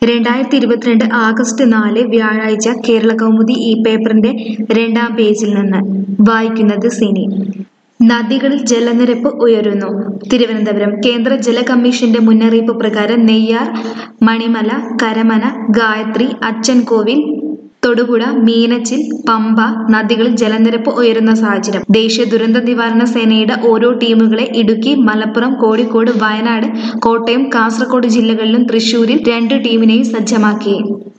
രണ്ടായിരത്തി ഇരുപത്തിരണ്ട് ആഗസ്റ്റ് നാല് വ്യാഴാഴ്ച കേരള കൗമുദി ഈ പേപ്പറിന്റെ രണ്ടാം പേജിൽ നിന്ന് വായിക്കുന്നത് സിനി നദികളിൽ ജലനിരപ്പ് ഉയരുന്നു തിരുവനന്തപുരം കേന്ദ്ര ജല കമ്മീഷന്റെ മുന്നറിയിപ്പ് പ്രകാരം നെയ്യാർ മണിമല കരമന ഗായത്രി അച്ചൻകോവിൽ തൊടുപുഴ മീനച്ചിൽ പമ്പ നദികളിൽ ജലനിരപ്പ് ഉയരുന്ന സാഹചര്യം ദേശീയ ദുരന്ത നിവാരണ സേനയുടെ ഓരോ ടീമുകളെ ഇടുക്കി മലപ്പുറം കോഴിക്കോട് വയനാട് കോട്ടയം കാസർഗോഡ് ജില്ലകളിലും തൃശൂരിൽ രണ്ട് ടീമിനെയും സജ്ജമാക്കി